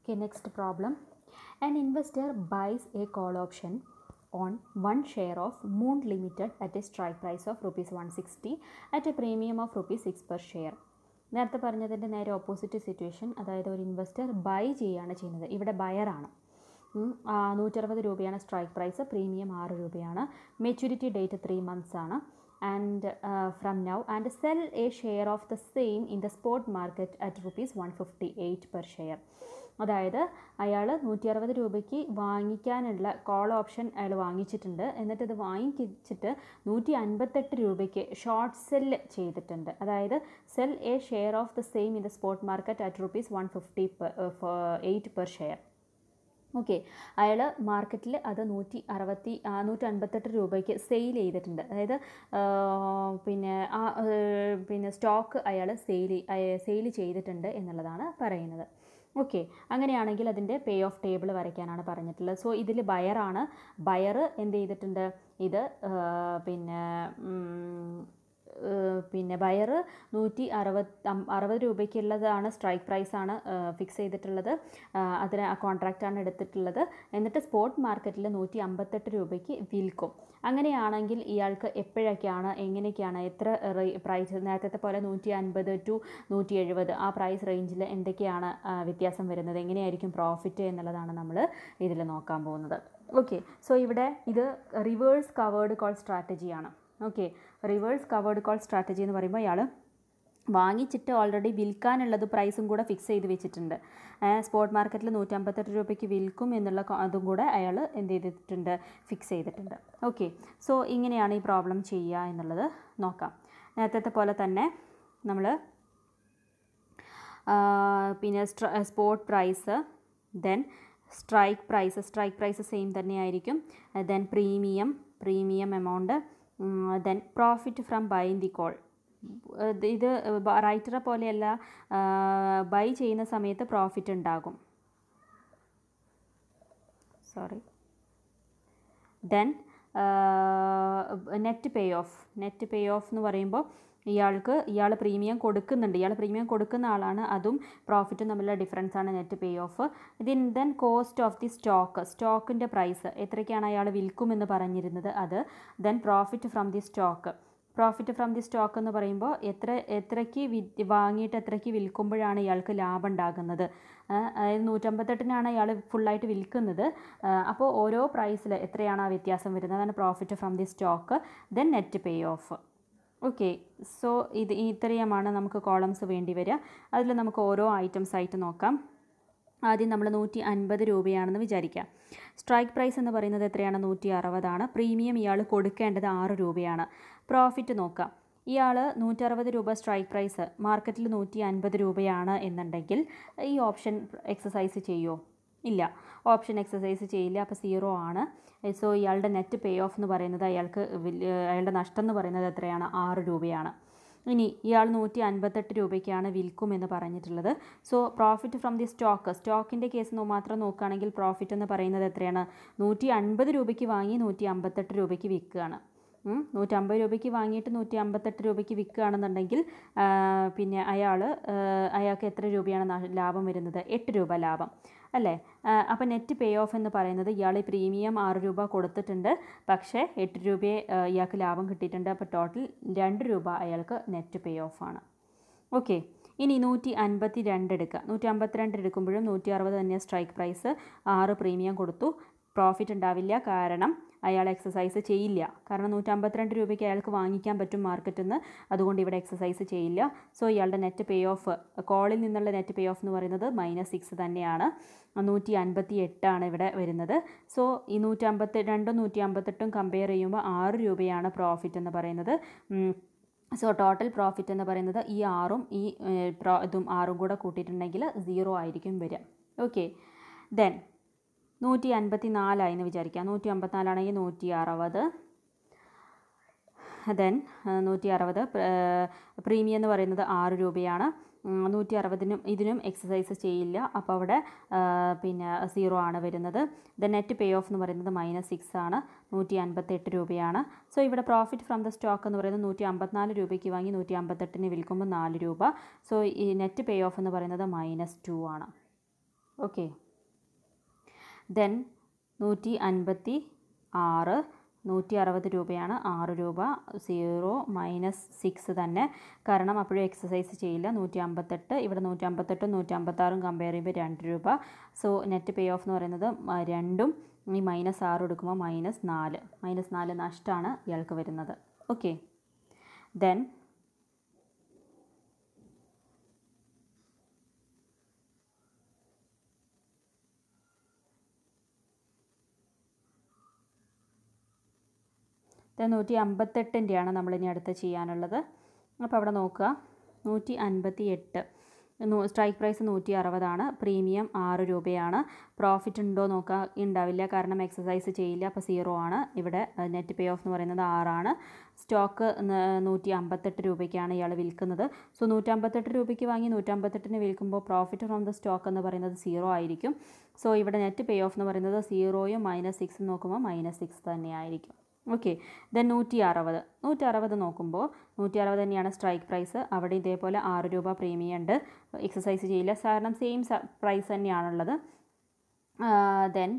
Okay, next problem. An investor buys a call option on one share of Moon Limited at a strike price of rupees 160 at a premium of rupees 6 per share. നേരത്തെ പറഞ്ഞതിൻ്റെ നേരെ opposite situation അതായത് ഒരു investor by ചെയ്യുകയാണ് ചെയ്യുന്നത് ഇവിടെ ബയറാണ് നൂറ്ററുപത് രൂപയാണ് strike price premium ആറ് രൂപയാണ് മെച്യൂരിറ്റി ഡേറ്റ് ത്രീ മന്ത്സ് ആണ് and from now and sell a share of the same in the spot market at rupees one fifty eight per share അതായത് അയാൾ നൂറ്റി അറുപത് രൂപയ്ക്ക് വാങ്ങിക്കാനുള്ള കോൾ ഓപ്ഷൻ അയാൾ വാങ്ങിച്ചിട്ടുണ്ട് എന്നിട്ട് ഇത് വാങ്ങിച്ചിട്ട് നൂറ്റി അൻപത്തെട്ട് രൂപയ്ക്ക് ഷോർട്ട് സെല്ല് ചെയ്തിട്ടുണ്ട് അതായത് sell a share of the same in the spot market at rupees one fifty eight per share okay അയാൾ മാർക്കറ്റിൽ അത് നൂറ്റി അറുപത്തി നൂറ്റി അൻപത്തെട്ട് രൂപയ്ക്ക് സെയിൽ ചെയ്തിട്ടുണ്ട് അതായത് പിന്നെ ആ പിന്നെ സ്റ്റോക്ക് അയാൾ സെയിൽ സെയിൽ ചെയ്തിട്ടുണ്ട് എന്നുള്ളതാണ് പറയുന്നത് ഓക്കെ അങ്ങനെയാണെങ്കിൽ അതിൻ്റെ പേ ഓഫ് ടേബിൾ വരയ്ക്കാനാണ് പറഞ്ഞിട്ടുള്ളത് സോ ഇതിൽ ബയറാണ് ബയർ എന്ത് ചെയ്തിട്ടുണ്ട് ഇത് പിന്നെ പിന്നെ ബയർ നൂറ്റി അറുപത് അറുപത് രൂപയ്ക്കുള്ളതാണ് സ്ട്രൈക്ക് പ്രൈസാണ് ഫിക്സ് ചെയ്തിട്ടുള്ളത് അതിന് ആ കോൺട്രാക്റ്റാണ് എടുത്തിട്ടുള്ളത് എന്നിട്ട് സ്പോട്ട് മാർക്കറ്റിൽ നൂറ്റി അമ്പത്തെട്ട് രൂപയ്ക്ക് വിൽക്കും അങ്ങനെയാണെങ്കിൽ ഇയാൾക്ക് എപ്പോഴൊക്കെയാണ് എങ്ങനെയൊക്കെയാണ് എത്ര പ്രൈസ് നേരത്തെ പോലെ നൂറ്റി അൻപത് ടു നൂറ്റി എഴുപത് ആ പ്രൈസ് റേഞ്ചിൽ എന്തൊക്കെയാണ് വ്യത്യാസം വരുന്നത് എങ്ങനെയായിരിക്കും പ്രോഫിറ്റ് എന്നുള്ളതാണ് നമ്മൾ ഇതിൽ നോക്കാൻ പോകുന്നത് ഓക്കെ സോ ഇവിടെ ഇത് റിവേഴ്സ് കവേർഡ് കോൾ സ്ട്രാറ്റജിയാണ് okay reverse covered call strategy എന്ന് പറയുമ്പോൾ അയാൾ വാങ്ങിച്ചിട്ട് ഓൾറെഡി വിൽക്കാനുള്ളത് പ്രൈസും കൂടെ ഫിക്സ് ചെയ്ത് വെച്ചിട്ടുണ്ട് സ്പോട്ട് മാർക്കറ്റിൽ നൂറ്റമ്പത്തെട്ട് രൂപയ്ക്ക് വിൽക്കും എന്നുള്ള അതും കൂടെ അയാൾ എന്ത് ചെയ്തിട്ടുണ്ട് ഫിക്സ് ചെയ്തിട്ടുണ്ട് ഓക്കെ സോ ഇങ്ങനെയാണ് ഈ പ്രോബ്ലം ചെയ്യുക എന്നുള്ളത് നോക്കാം നേരത്തെ പോലെ തന്നെ നമ്മൾ പിന്നെ spot price then strike price strike price same തന്നെയായിരിക്കും then premium premium amount then profit from buying the call ഇത് റൈറ്ററെ പോലെയല്ല ബൈ ചെയ്യുന്ന സമയത്ത് പ്രോഫിറ്റ് ഉണ്ടാകും sorry then net payoff net payoff എന്ന് പറയുമ്പോൾ ഇയാൾക്ക് ഇയാൾ പ്രീമിയം കൊടുക്കുന്നുണ്ട് ഇയാൾ പ്രീമിയം കൊടുക്കുന്ന ആളാണ് അതും പ്രോഫിറ്റും തമ്മിലുള്ള ഡിഫറൻസ് ആണ് നെറ്റ് പേ ഓഫ് ഇതിൻ then cost of the stock സ്റ്റോക്കിൻ്റെ പ്രൈസ് എത്രയ്ക്കാണ് അയാൾ വിൽക്കുമെന്ന് പറഞ്ഞിരുന്നത് അത് then profit from the stock profit from the stock എന്ന് പറയുമ്പോൾ എത്ര എത്രയ്ക്ക് വി വാങ്ങിയിട്ട് എത്രയ്ക്ക് വിൽക്കുമ്പോഴാണ് ഇയാൾക്ക് ലാഭം ഉണ്ടാകുന്നത് അതായത് നൂറ്റമ്പത്തെട്ടിനാണ് ഇയാൾ ഫുള്ളായിട്ട് വിൽക്കുന്നത് അപ്പോൾ ഓരോ പ്രൈസിൽ എത്രയാണ് ആ വ്യത്യാസം വരുന്നത് അതാണ് profit from the stock then net payoff okay so ഇത് ഇത്രയുമാണ് നമുക്ക് കോളംസ് വേണ്ടി വരിക അതിൽ നമുക്ക് ഓരോ ഐറ്റംസ് ആയിട്ട് നോക്കാം ആദ്യം നമ്മൾ നൂറ്റി അൻപത് രൂപയാണെന്ന് വിചാരിക്കാം സ്ട്രൈക്ക് പ്രൈസ് എന്ന് പറയുന്നത് എത്രയാണ് നൂറ്റി അറുപതാണ് പ്രീമിയം ഇയാൾ കൊടുക്കേണ്ടത് ആറ് രൂപയാണ് പ്രോഫിറ്റ് നോക്കാം ഇയാൾ നൂറ്ററുപത് രൂപ സ്ട്രൈക്ക് പ്രൈസ് മാർക്കറ്റിൽ നൂറ്റി അൻപത് രൂപയാണ് എന്നുണ്ടെങ്കിൽ ഈ ഓപ്ഷൻ എക്സസൈസ് ചെയ്യുമോ ഇല്ല ഓപ്ഷൻ എക്സസൈസ് ചെയ്യില്ല അപ്പോൾ സീറോ ആണ് സോ ഇയാളുടെ നെറ്റ് പേ ഓഫ് എന്ന് പറയുന്നത് അയാൾക്ക് അയാളുടെ നഷ്ടം എന്ന് പറയുന്നത് എത്രയാണ് ആറ് രൂപയാണ് ഇനി ഇയാൾ നൂറ്റി അൻപത്തെട്ട് രൂപയ്ക്കാണ് വിൽക്കും എന്ന് പറഞ്ഞിട്ടുള്ളത് so profit from the stock സ്റ്റോക്കിൻ്റെ കേസ് മാത്രം നോക്കുകയാണെങ്കിൽ പ്രോഫിറ്റ് എന്ന് പറയുന്നത് എത്രയാണ് നൂറ്റി അൻപത് രൂപയ്ക്ക് വാങ്ങി നൂറ്റി അമ്പത്തെട്ട് രൂപയ്ക്ക് വിൽക്കുകയാണ് നൂറ്റമ്പത് രൂപയ്ക്ക് വാങ്ങിയിട്ട് നൂറ്റി അമ്പത്തെട്ട് രൂപയ്ക്ക് വിൽക്കുകയാണെന്നുണ്ടെങ്കിൽ പിന്നെ അയാൾ അയാൾക്ക് എത്ര രൂപയാണ് ലാഭം വരുന്നത് എട്ട് രൂപ ലാഭം അല്ലേ അപ്പോൾ നെറ്റ് പേ ഓഫ് എന്ന് പറയുന്നത് ഇയാൾ പ്രീമിയം ആറ് രൂപ കൊടുത്തിട്ടുണ്ട് പക്ഷേ എട്ട് രൂപയെ ഇയാൾക്ക് ലാഭം കിട്ടിയിട്ടുണ്ട് അപ്പോൾ ടോട്ടൽ രണ്ട് രൂപ അയാൾക്ക് നെറ്റ് പേ ഓഫ് ആണ് ഓക്കെ ഇനി നൂറ്റി അൻപത്തി രണ്ട് എടുക്കുക നൂറ്റി അമ്പത്തിരണ്ട് എടുക്കുമ്പോഴും നൂറ്റി അറുപത് തന്നെ സ്ട്രൈക്ക് പ്രൈസ് ആറ് പ്രീമിയം കൊടുത്തു പ്രോഫിറ്റ് ഉണ്ടാവില്ല കാരണം അയാൾ എക്സസൈസ് ചെയ്യില്ല കാരണം നൂറ്റമ്പത്തിരണ്ട് രൂപയ്ക്ക് അയാൾക്ക് വാങ്ങിക്കാൻ പറ്റും മാർക്കറ്റിൽ നിന്ന് അതുകൊണ്ട് ഇവിടെ എക്സസൈസ് ചെയ്യില്ല സോ ഇയാളുടെ നെറ്റ് പേ ഓഫ് കോളിൽ നിന്നുള്ള നെറ്റ് പേ ഓഫ് എന്ന് പറയുന്നത് മൈനസ് സിക്സ് തന്നെയാണ് നൂറ്റി അൻപത്തി എട്ടാണ് ഇവിടെ വരുന്നത് സോ ഈ നൂറ്റി അമ്പത്തി രണ്ടും നൂറ്റി അമ്പത്തെട്ടും കമ്പയർ ചെയ്യുമ്പോൾ ആറ് രൂപയാണ് പ്രോഫിറ്റ് എന്ന് പറയുന്നത് സോ ടോട്ടൽ പ്രോഫിറ്റ് എന്ന് പറയുന്നത് ഈ ആറും ഈ പ്രോ ഇതും ആറും കൂടെ കൂട്ടിയിട്ടുണ്ടെങ്കിൽ സീറോ ആയിരിക്കും വരിക ഓക്കെ ദെൻ നൂറ്റി അൻപത്തി നാലായി എന്ന് വിചാരിക്കാം നൂറ്റി അമ്പത്തിനാലാണെങ്കിൽ നൂറ്റി അറുപത് ദെൻ നൂറ്റി അറുപത് പ്രീമിയം എന്ന് പറയുന്നത് ആറ് രൂപയാണ് നൂറ്റി അറുപതിനും ഇതിനും എക്സസൈസ് ചെയ്യില്ല അപ്പോൾ അവിടെ പിന്നെ സീറോ ആണ് വരുന്നത് ദ നെറ്റ് പേ ഓഫ് എന്ന് പറയുന്നത് മൈനസ് സിക്സ് ആണ് നൂറ്റി അൻപത്തെട്ട് രൂപയാണ് സോ ഇവിടെ പ്രോഫിറ്റ് ഫ്രം ദ സ്റ്റോക്ക് എന്ന് പറയുന്നത് നൂറ്റി അമ്പത്തിനാല് രൂപയ്ക്ക് വാങ്ങി നൂറ്റി അമ്പത്തെട്ടിന് വിൽക്കുമ്പോൾ നാല് രൂപ സോ ഈ നെറ്റ് പേ ഓഫ് എന്ന് പറയുന്നത് മൈനസ് ടു ആണ് ഓക്കെ ദെൻ നൂറ്റി അൻപത്തി ആറ് നൂറ്റി അറുപത് രൂപയാണ് ആറ് രൂപ സീറോ മൈനസ് സിക്സ് തന്നെ കാരണം അപ്പോഴും എക്സസൈസ് ചെയ്യില്ല നൂറ്റി അമ്പത്തെട്ട് ഇവിടെ നൂറ്റി അമ്പത്തെട്ടും നൂറ്റി അമ്പത്താറും കമ്പയർ ചെയ്യുമ്പോൾ രണ്ട് രൂപ സോ നെറ്റ് പേ ഓഫ് എന്ന് പറയുന്നത് മ- രണ്ടും ഈ മൈനസ് ആറ് എടുക്കുമ്പോൾ മൈനസ് നാല് മൈനസ് നാല് നഷ്ടമാണ് ഇയാൾക്ക് വരുന്നത് ഓക്കെ ദെൻ ദെൻ നൂറ്റി അമ്പത്തെട്ടിൻ്റെയാണ് നമ്മളിനി അടുത്ത് ചെയ്യാനുള്ളത് അപ്പോൾ അവിടെ നോക്കുക നൂറ്റി അൻപത്തി എട്ട് സ്ട്രൈക്ക് പ്രൈസ് നൂറ്റി അറുപതാണ് പ്രീമിയം ആറ് രൂപയാണ് പ്രോഫിറ്റ് ഉണ്ടോ നോക്കുക ഉണ്ടാവില്ല കാരണം എക്സസൈസ് ചെയ്യില്ല അപ്പോൾ സീറോ ആണ് ഇവിടെ നെറ്റ് പേ ഓഫ് എന്ന് പറയുന്നത് ആറാണ് സ്റ്റോക്ക് നൂറ്റി അമ്പത്തെട്ട് രൂപയ്ക്കാണ് ഇയാൾ വിൽക്കുന്നത് സോ നൂറ്റമ്പത്തെട്ട് രൂപയ്ക്ക് വാങ്ങി നൂറ്റമ്പത്തെട്ടിന് വിൽക്കുമ്പോൾ പ്രോഫിറ്റ് ഫ്രോം ദ സ്റ്റോക്ക് എന്ന് പറയുന്നത് സീറോ ആയിരിക്കും സോ ഇവിടെ നെറ്റ് പേ ഓഫ് എന്ന് പറയുന്നത് സീറോയും മൈനസ് സിക്സും നോക്കുമ്പോൾ മൈനസ് സിക്സ് തന്നെയായിരിക്കും ഓക്കെ ദെൻ നൂറ്റി അറുപത് നൂറ്റി അറുപത് നോക്കുമ്പോൾ നൂറ്റി അറുപത് തന്നെയാണ് സ്ട്രൈക്ക് പ്രൈസ് അവിടെ ഇതേപോലെ ആറ് രൂപ പ്രീമിയം ഉണ്ട് എക്സസൈസ് ചെയ്യില്ല കാരണം സെയിം പ്രൈസ് തന്നെയാണുള്ളത് ദെൻ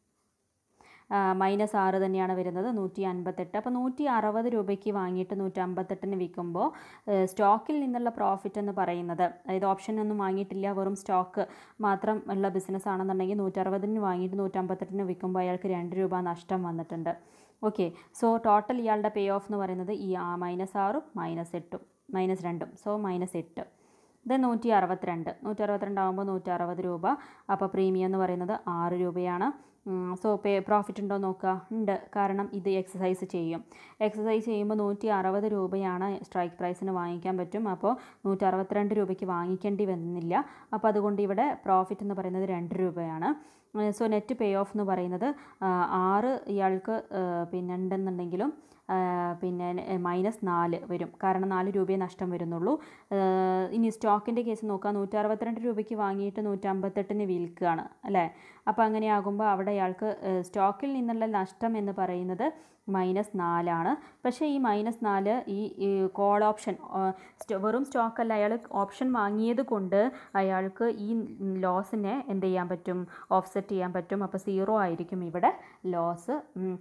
മൈനസ് ആറ് തന്നെയാണ് വരുന്നത് നൂറ്റി അൻപത്തെട്ട് അപ്പോൾ നൂറ്റി അറുപത് രൂപയ്ക്ക് വാങ്ങിയിട്ട് നൂറ്റി അമ്പത്തെട്ടിന് വിൽക്കുമ്പോൾ സ്റ്റോക്കിൽ നിന്നുള്ള പ്രോഫിറ്റ് എന്ന് പറയുന്നത് അതായത് ഓപ്ഷൻ ഒന്നും വാങ്ങിയിട്ടില്ല വെറും സ്റ്റോക്ക് മാത്രം ഉള്ള ബിസിനസ് ആണെന്നുണ്ടെങ്കിൽ നൂറ്ററുപതിന് വാങ്ങിയിട്ട് നൂറ്റമ്പത്തെട്ടിന് വിൽക്കുമ്പോൾ അയാൾക്ക് രണ്ട് രൂപ നഷ്ടം വന്നിട്ടുണ്ട് ഓക്കെ സോ ടോട്ടൽ ഇയാളുടെ പേ ഓഫ് എന്ന് പറയുന്നത് ഈ മൈനസ് ആറും മൈനസ് എട്ടും മൈനസ് രണ്ടും സോ മൈനസ് എട്ട് ഇത് നൂറ്റി അറുപത്തിരണ്ട് നൂറ്റി അറുപത്തിരണ്ട് ആകുമ്പോൾ നൂറ്റി അറുപത് രൂപ അപ്പോൾ പ്രീമിയം എന്ന് പറയുന്നത് ആറ് രൂപയാണ് സോ പേ പ്രോഫിറ്റ് ഉണ്ടോ നോക്കുക ഉണ്ട് കാരണം ഇത് എക്സസൈസ് ചെയ്യും എക്സസൈസ് ചെയ്യുമ്പോൾ നൂറ്റി അറുപത് രൂപയാണ് സ്ട്രൈക്ക് പ്രൈസിന് വാങ്ങിക്കാൻ പറ്റും അപ്പോൾ നൂറ്റി അറുപത്തിരണ്ട് രൂപയ്ക്ക് വാങ്ങിക്കേണ്ടി വന്നില്ല അപ്പോൾ അതുകൊണ്ട് ഇവിടെ പ്രോഫിറ്റ് എന്ന് പറയുന്നത് രണ്ട് രൂപയാണ് സോ നെറ്റ് പേ ഓഫ് എന്ന് പറയുന്നത് ആ, ആറ് ഇയാൾക്ക് ആ, പിന്നെ ഉണ്ടെന്നുണ്ടെങ്കിലും ആ, പിന്നെ മൈനസ് നാല് വരും കാരണം നാല് രൂപയെ നഷ്ടം വരുന്നുള്ളൂ ആ, ഇനി സ്റ്റോക്കിൻ്റെ കേസ് നോക്കുക നൂറ്റി അറുപത്തിരണ്ട് രൂപയ്ക്ക് വാങ്ങിയിട്ട് നൂറ്റമ്പത്തെട്ടിന് വിൽക്കുകയാണ് അല്ലേ അപ്പോൾ അങ്ങനെ ആകുമ്പോൾ അവിടെ അയാൾക്ക് ആ, സ്റ്റോക്കിൽ നിന്നുള്ള നഷ്ടം എന്ന് പറയുന്നത് മൈനസ് നാലാണ് പക്ഷേ ഈ മൈനസ് നാല് ഈ കോൾ ഓപ്ഷൻ വെറും സ്റ്റോക്കല്ല അയാൾ ഓപ്ഷൻ വാങ്ങിയത് കൊണ്ട് അയാൾക്ക് ഈ ലോസിനെ എന്ത് ചെയ്യാൻ പറ്റും ഓഫ്സെറ്റ് ചെയ്യാൻ പറ്റും അപ്പോൾ സീറോ ആയിരിക്കും ഇവിടെ ലോസ്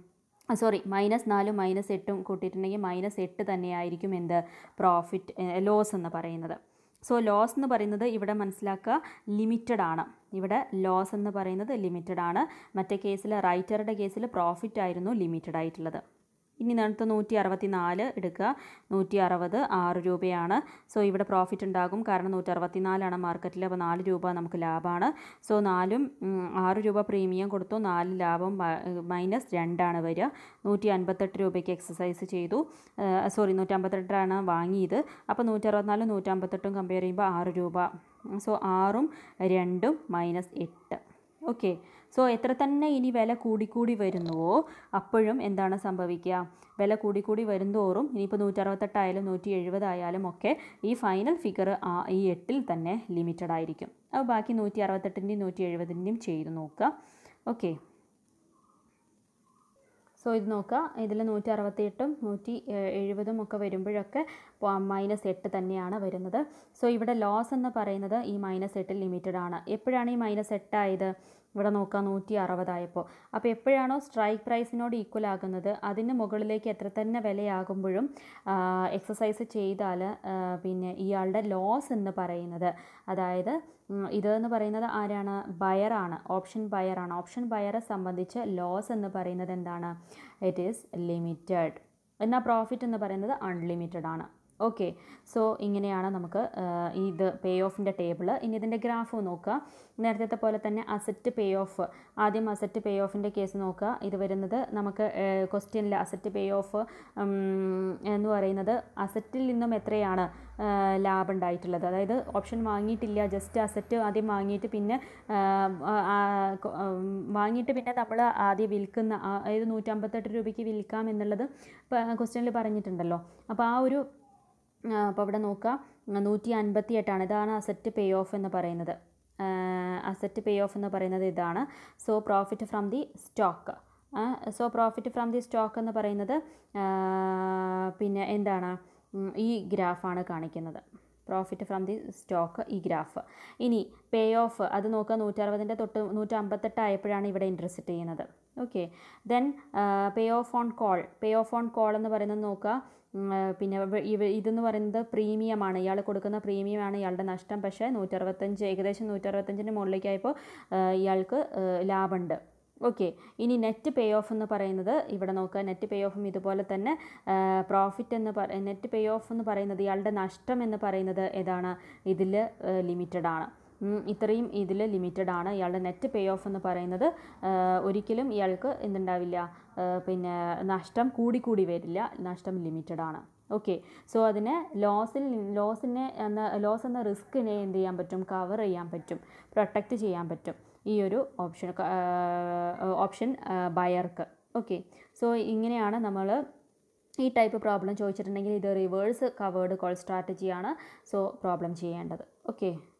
സോറി മൈനസ് നാലും മൈനസ് എട്ടും കൂട്ടിയിട്ടുണ്ടെങ്കിൽ മൈനസ് എട്ട് തന്നെയായിരിക്കും എന്ത് പ്രോഫിറ്റ് ലോസ് എന്ന് പറയുന്നത് സോ ലോസ് എന്ന് പറയുന്നത് ഇവിടെ മനസ്സിലാക്കുക ലിമിറ്റഡ് ആണ് ഇവിടെ ലോസ് എന്ന് പറയുന്നത് ലിമിറ്റഡ് ആണ് മറ്റേ കേസിൽ റൈറ്ററുടെ കേസിൽ പ്രോഫിറ്റ് ആയിരുന്നു ലിമിറ്റഡ് ആയിട്ടുള്ളത് ഇനി അടുത്ത നൂറ്റി അറുപത്തി നാല് എടുക്കുക നൂറ്റി അറുപത് ആറ് രൂപയാണ് സോ ഇവിടെ പ്രോഫിറ്റ് ഉണ്ടാകും കാരണം നൂറ്റി അറുപത്തി നാലാണ് മാർക്കറ്റിൽ അപ്പോൾ നാല് രൂപ നമുക്ക് ലാഭമാണ് സോ നാലും ഉം, ആറ് രൂപ പ്രീമിയം കൊടുത്തു നാല് ലാഭം മൈനസ് രണ്ടാണ് വരിക നൂറ്റി അൻപത്തെട്ട് രൂപയ്ക്ക് എക്സസൈസ് ചെയ്തു സോറി നൂറ്റി അമ്പത്തെട്ടാണ് വാങ്ങിയത് അപ്പോൾ നൂറ്റി അറുപത്തിനാലും നൂറ്റി അമ്പത്തെട്ടും കമ്പയർ ചെയ്യുമ്പോൾ ആറ് രൂപ സോ ആറും രണ്ടും മൈനസ് എട്ട് ഓക്കെ സോ എത്ര തന്നെ ഇനി വില കൂടിക്കൂടി വരുന്നുവോ അപ്പോഴും എന്താണ് സംഭവിക്കുക വില കൂടിക്കൂടി വരുന്തോറും ഇനിയിപ്പോൾ നൂറ്ററുപത്തെട്ടായാലും നൂറ്റി എഴുപതായാലും ഒക്കെ ഈ ഫൈനൽ ഫിഗർ ആ ഈ എട്ടിൽ തന്നെ ലിമിറ്റഡ് ആയിരിക്കും അപ്പോൾ ബാക്കി നൂറ്റി അറുപത്തെട്ടിൻ്റെയും നൂറ്റി എഴുപതിൻ്റെയും ചെയ്ത് നോക്കുക ഓക്കെ സോ ഇത് നോക്കുക ഇതിൽ നൂറ്റി അറുപത്തിയെട്ടും നൂറ്റി എഴുപതും ഒക്കെ വരുമ്പോഴൊക്കെ മൈനസ് എട്ട് തന്നെയാണ് വരുന്നത് സോ ഇവിടെ ലോസ് എന്ന് പറയുന്നത് ഈ മൈനസ് എട്ടിൽ ലിമിറ്റഡ് ആണ് എപ്പോഴാണ് ഈ മൈനസ് എട്ടായത് ഇവിടെ നോക്കുക നൂറ്റി അറുപതായപ്പോൾ അപ്പോൾ എപ്പോഴാണോ സ്ട്രൈക്ക് പ്രൈസിനോട് ഈക്വൽ ആകുന്നത് അതിന് മുകളിലേക്ക് എത്ര തന്നെ വിലയാകുമ്പോഴും എക്സസൈസ് ചെയ്താൽ ആ, പിന്നെ ഇയാളുടെ ലോസ് എന്ന് പറയുന്നത് അതായത് ഉം, ഇത് എന്ന് പറയുന്നത് ആരാണ് ബയറാണ് ഓപ്ഷൻ ബയറാണ് ഓപ്ഷൻ ബയറെ സംബന്ധിച്ച് ലോസ് എന്ന് പറയുന്നത് എന്താണ് ഇറ്റ് ഈസ് ലിമിറ്റഡ് എന്നാൽ പ്രോഫിറ്റ് എന്ന് പറയുന്നത് അൺലിമിറ്റഡ് ആണ് ഓക്കെ സോ ഇങ്ങനെയാണ് നമുക്ക് ആ, ഇത് പേ ഓഫിൻ്റെ ടേബിൾ ഇനി ഇതിൻ്റെ ഗ്രാഫ് നോക്കുക നേരത്തെ പോലെ തന്നെ അസറ്റ് പേ ഓഫ് ആദ്യം അസറ്റ് പേ ഓഫിൻ്റെ കേസ് നോക്കുക ഇത് വരുന്നത് നമുക്ക് ക്വസ്റ്റ്യനിൽ അസറ്റ് പേ ഓഫ് എന്ന് പറയുന്നത് അസറ്റിൽ നിന്നും എത്രയാണ് ആ, ലാഭം ഉണ്ടായിട്ടുള്ളത് അതായത് ഓപ്ഷൻ വാങ്ങിയിട്ടില്ല ജസ്റ്റ് അസറ്റ് ആദ്യം വാങ്ങിയിട്ട് പിന്നെ ആ, ആ, കൊ- ഉം, വാങ്ങിയിട്ട് പിന്നെ നമ്മൾ ആദ്യം വിൽക്കുന്ന ആ, അതായത് നൂറ്റമ്പത്തെട്ട് രൂപയ്ക്ക് വിൽക്കാം എന്നുള്ളത് ക്വസ്റ്റ്യനിൽ പറഞ്ഞിട്ടുണ്ടല്ലോ അപ്പോൾ ആ ഒരു അപ്പോൾ ഇവിടെ നോക്കുക നൂറ്റി അൻപത്തി എട്ടാണ് ഇതാണ് അസറ്റ് പേ ഓഫ് എന്ന് പറയുന്നത് അസറ്റ് പേ ഓഫ് എന്ന് പറയുന്നത് ഇതാണ് so profit from the stock so profit from the stock എന്ന് പറയുന്നത് ആ, പിന്നെ എന്താണ് ഉം, ഈ ഗ്രാഫാണ് കാണിക്കുന്നത് പ്രോഫിറ്റ് ഫ്രം ദി സ്റ്റോക്ക് ഈ ഗ്രാഫ് ഇനി പേ ഓഫ് അത് നോക്കുക നൂറ്ററുപതിൻ്റെ തൊട്ട് നൂറ്റമ്പത്തെട്ട് ആയപ്പോഴാണ് ഇവിടെ ഇൻട്രസ്റ്റ് ചെയ്യുന്നത് okay then payoff on call payoff on call എന്ന് പറയുന്നത് നോക്കുക ഉം, ആ, പിന്നെ ഇവ- ഇവ ഇതെന്ന് പറയുന്നത് പ്രീമിയമാണ് ഇയാൾ കൊടുക്കുന്ന പ്രീമിയമാണ് ഇയാളുടെ നഷ്ടം പക്ഷേ നൂറ്ററുപത്തഞ്ച് ഏകദേശം നൂറ്ററുപത്തഞ്ചിൻ്റെ മുകളിലേക്കായപ്പോൾ ആ, ഇയാൾക്ക് ആ, ലാഭമുണ്ട് ഓക്കെ ഇനി നെറ്റ് പേ ഓഫ് എന്ന് പറയുന്നത് ഇവിടെ നോക്കുക നെറ്റ് പേ ഓഫും ഇതുപോലെ തന്നെ പ്രോഫിറ്റ് എന്ന് പറ നെറ്റ് പേ ഓഫ് എന്ന് പറയുന്നത് ഇയാളുടെ നഷ്ടം എന്ന് പറയുന്നത് ഏതാണ് ഇതിൽ ലിമിറ്റഡ് ആണ് ഉം, ഇത്രയും ഇതിൽ ലിമിറ്റഡ് ആണ് ഇയാളുടെ നെറ്റ് പേ ഓഫ് എന്ന് പറയുന്നത് ആ, ഒരിക്കലും ഇയാൾക്ക് എന്തുണ്ടാവില്ല ആ, പിന്നെ നഷ്ടം കൂടി കൂടി വരില്ല നഷ്ടം ലിമിറ്റഡ് ആണ് ഓക്കെ സോ അതിനെ ലോസിൽ ലോസിനെ എന്ന ലോസ് എന്ന റിസ്കിനെ എന്ത് ചെയ്യാൻ പറ്റും കവർ ചെയ്യാൻ പറ്റും പ്രൊട്ടക്റ്റ് ചെയ്യാൻ പറ്റും ഈ ഒരു ഓപ്ഷൻ ഓപ്ഷൻ ബയർക്ക് ഓക്കെ സോ ഇങ്ങനെയാണ് നമ്മൾ ഈ ടൈപ്പ് പ്രോബ്ലം ചോദിച്ചിട്ടുണ്ടെങ്കിൽ ഇത് റിവേഴ്സ് കവേർഡ് കോൾ സ്ട്രാറ്റജിയാണ് സോ പ്രോബ്ലം ചെയ്യേണ്ടത് ഓക്കെ